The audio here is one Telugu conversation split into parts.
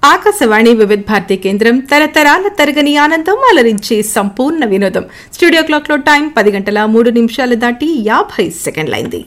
ఆకాశవాణి వివిధ భారతి కేంద్రం తరతరాల తరగని ఆనందం అలరించి సంపూర్ణ వినోదం స్టూడియో క్లాక్ లో టైం పది గంటల మూడు నిమిషాలు దాటి యాభై సెకండ్లైంది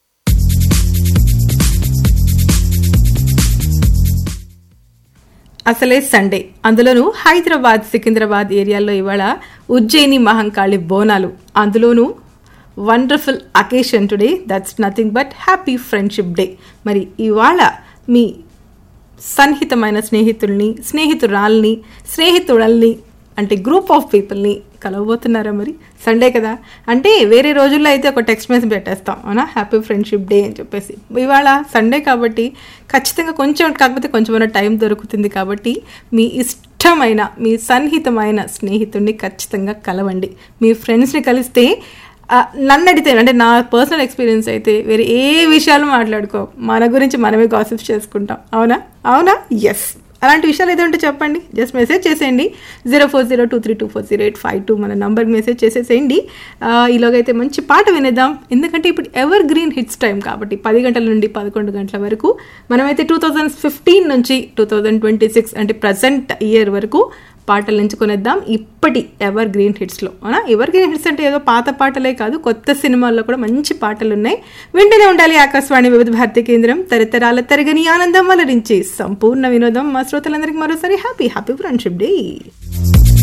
అసలే సండే అందులోనూ హైదరాబాద్ సికింద్రాబాద్ ఏరియాలో ఇవాళ ఉజ్జయిని మహంకాళి బోనాలు అందులోనూ wonderful occasion today that's nothing but happy friendship day మరి ఇవాళ మీ సన్నిహితమైన స్నేహితుల్ని స్నేహితురాల్ని స్నేహితుడల్ని అంటే గ్రూప్ ఆఫ్ పీపుల్ని కలవబోతున్నారా మరి సండే కదా అంటే వేరే రోజుల్లో అయితే ఒక టెక్స్ట్ మెసేజ్ పెట్టేస్తాం అవునా హ్యాపీ ఫ్రెండ్షిప్ డే అని చెప్పేసి ఇవాళ సండే కాబట్టి ఖచ్చితంగా కొంచెం కాకపోతే కొంచెమైనా టైం దొరుకుతుంది కాబట్టి మీ ఇష్టమైన మీ సన్నిహితమైన స్నేహితుడిని ఖచ్చితంగా కలవండి మీ ఫ్రెండ్స్ని కలిస్తే ఆ, నన్ను అడిగితే అంటే నా పర్సనల్ ఎక్స్పీరియన్స్ అయితే వేరే ఏ విషయాలు మాట్లాడుకో మన గురించి మనమే గాసిప్స్ చేసుకుంటాం అవునా అవునా ఎస్ అలాంటి విషయాలు ఏదో ఉంటే చెప్పండి జస్ట్ మెసేజ్ చేసేయండి zero four zero two three two four zero eight five two మన నంబర్కి మెసేజ్ చేసేసేయండి ఆ, ఈలోగైతే మంచి పాట వినేద్దాం ఎందుకంటే ఇప్పుడు ఎవర్ గ్రీన్ హిట్స్ టైం కాబట్టి పది గంటల నుండి పదకొండు గంటల వరకు మనమైతే టూ థౌజండ్ ఫిఫ్టీన్ నుంచి టూ థౌజండ్ ట్వంటీ సిక్స్ అంటే ప్రజెంట్ ఇయర్ వరకు పాటలు ఎంచుకునేద్దాం ఇప్పటి ఎవర్ గ్రీన్ హిట్స్లో అవునా ఎవర్ గ్రీన్ హిట్స్ అంటే ఏదో పాత పాటలే కాదు కొత్త సినిమాల్లో కూడా మంచి పాటలు ఉన్నాయి వింటూనే ఉండాలి ఆకాశవాణి వివిధ భారతి కేంద్రం తరతరాల తరగని ఆనందం అలరించి సంపూర్ణ వినోదం మా శ్రోతలందరికీ మరోసారి హ్యాపీ హ్యాపీ ఫ్రెండ్షిప్ డే